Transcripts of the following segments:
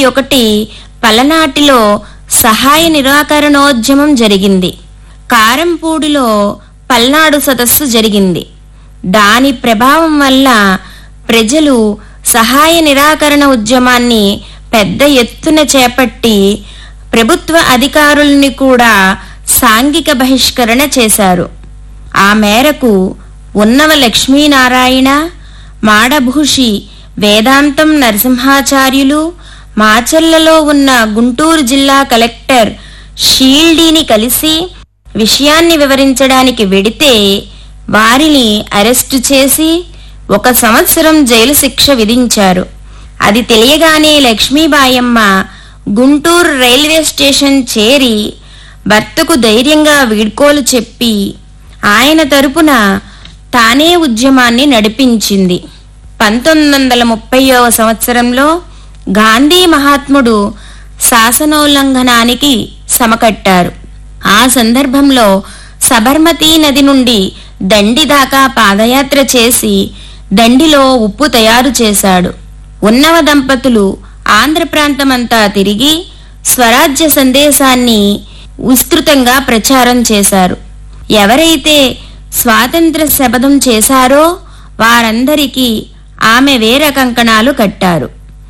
ఒకటి పలనాటిలో సహాయ నిరాకరణోద్యమం జరిగింది కారంపూడిలో పల్నాడు సదస్సు జరిగింది దాని ప్రభావం వల్ల ప్రజలు సహాయ నిరాకరణ ఉద్యమాన్ని పెద్ద ఎత్తున చేపట్టి ప్రభుత్వ అధికారుల్ని కూడా సాంఘిక బహిష్కరణ చేశారు ఆ మేరకు ఉన్నవ లక్ష్మీనారాయణ మాడభూషి వేదాంతం నరసింహాచార్యులు మాచర్లలో ఉన్న గుంటూరు జిల్లా కలెక్టర్ షీల్డీని కలిసి విషయాన్ని వివరించడానికి వెడితే వారిని అరెస్టు చేసి ఒక సంవత్సరం జైలు శిక్ష విధించారు అది తెలియగానే లక్ష్మీబాయమ్మ గుంటూరు రైల్వే స్టేషన్ చేరి భర్తకు ధైర్యంగా వీడ్కోలు చెప్పి ఆయన తరపున తానే ఉద్యమాన్ని నడిపించింది పంతొమ్మిది వందల ముప్పైవ సంవత్సరంలో గాంధీ మహాత్ముడు శాసనోల్లంఘనానికి సమకట్టారు ఆ సందర్భంలో సబర్మతీ నది నుండి దండి దాకా పాదయాత్ర చేసి దండిలో ఉప్పు తయారు చేశాడు ఉన్నవ దంపతులు ఆంధ్ర ప్రాంతమంతా తిరిగి స్వరాజ్య సందేశాన్ని విస్తృతంగా ప్రచారం చేశారు ఎవరైతే స్వాతంత్ర శపథం చేశారో వారందరికీ ఆమె వేర కంకణాలు కట్టారు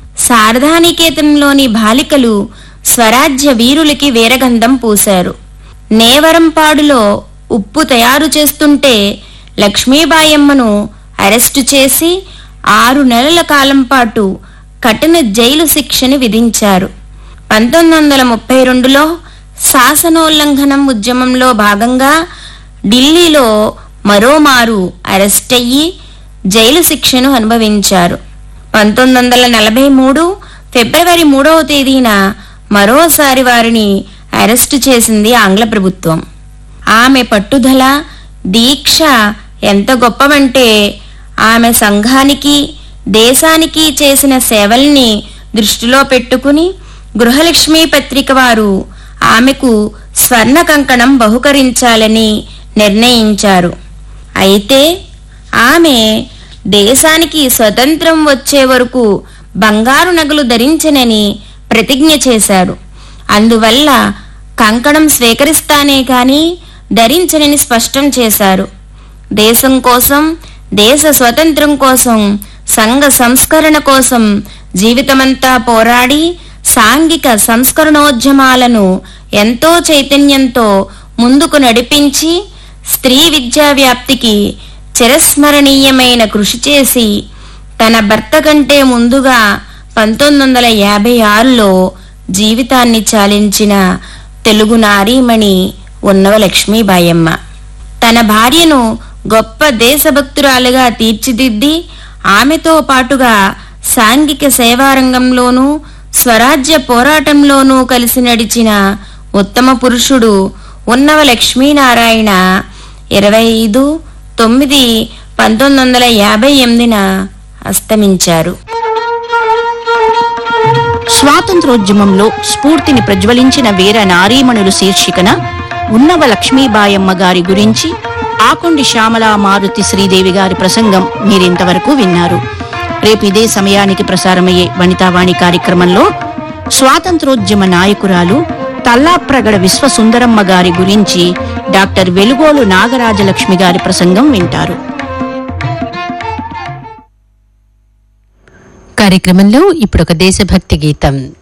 శారదానికేతనంలోని బాలికలు స్వరాజ్య వీరులకి వీరగంధం పూశారు నేవరంపాడులో ఉప్పు తయారు చేస్తుంటే లక్ష్మీబాయమ్మను అరెస్టు చేసి ఆరు నెలల కాలం పాటు కఠిన జైలు శిక్షని విధించారు పంతొమ్మిది వందల ముప్పై రెండులో శాసనోల్లంఘనం ఉద్యమంలో భాగంగా ఢిల్లీలో మరోమారు అరెస్ట్ అయ్యి జైలు శిక్షను అనుభవించారు పంతొమ్మిది వందల నలభై మూడు ఫిబ్రవరి మూడవ తేదీన మరోసారి వారిని అరెస్టు చేసింది ఆంగ్ల ప్రభుత్వం ఆమె పట్టుదల దీక్ష ఎంత గొప్పవంటే ఆమె సంఘానికి దేశానికి చేసిన సేవల్ని దృష్టిలో పెట్టుకుని గృహలక్ష్మి పత్రిక వారు ఆమెకు స్వర్ణ కంకణం బహుకరించాలని నిర్ణయించారు అయితే ఆమె దేశానికి స్వతంత్రం వచ్చే వరకు బంగారు నగలు ధరించనని ప్రతిజ్ఞ చేశారు అందువల్ల కంకణం స్వీకరిస్తానే కాని ధరించనని స్పష్టం చేశారు దేశం కోసం దేశ స్వతంత్రం కోసం సంఘ సంస్కరణ కోసం జీవితమంతా పోరాడి సాంఘిక సంస్కరణోద్యమాలను ఎంతో చైతన్యంతో ముందుకు నడిపించి స్త్రీ విద్యా వ్యాప్తికి చిరస్మరణీయమైన కృషి చేసి తన భర్త కంటే ముందుగా పంతొమ్మిది వందల యాభై ఆరులో జీవితాన్ని చాలించిన తెలుగు నారీమణి ఉన్నవ లక్ష్మీబాయమ్మ తన భార్యను గొప్ప దేశభక్తురాలుగా తీర్చిదిద్ది ఆమెతో పాటుగా సాంఘిక సేవారంగంలోనూ స్వరాజ్య పోరాటంలోనూ కలిసి నడిచిన ఉత్తమ పురుషుడు ఉన్నవ లక్ష్మీనారాయణ ఇరవై ఐదు తొమ్మిది పంతొమ్మిది వందల యాభై ఎనిమిదిన అస్తమించారు స్వాతంత్రోద్యమంలో స్ఫూర్తిని ప్రజ్వలించిన వీర నారీమణులు శీర్షికన ఉన్నవ లక్ష్మీబాయమ్మ గారి గురించి ఆకొండి శ్యామలా మారుతి శ్రీదేవి గారి ప్రసంగం మీరింతవరకు విన్నారు రేపు ఇదే సమయానికి ప్రసారమయ్యే వనితావాణి కార్యక్రమంలో స్వాతంత్రోద్యమ నాయకురాలు తల్లాప్రగడ విశ్వసుందరమ్మ గారి గురించి డాక్టర్ వెలుగోలు నాగరాజలక్ష్మి గారి ప్రసంగం వింటారు కార్యక్రమంలో ఇప్పుడు ఒక దేశభక్తి గీతం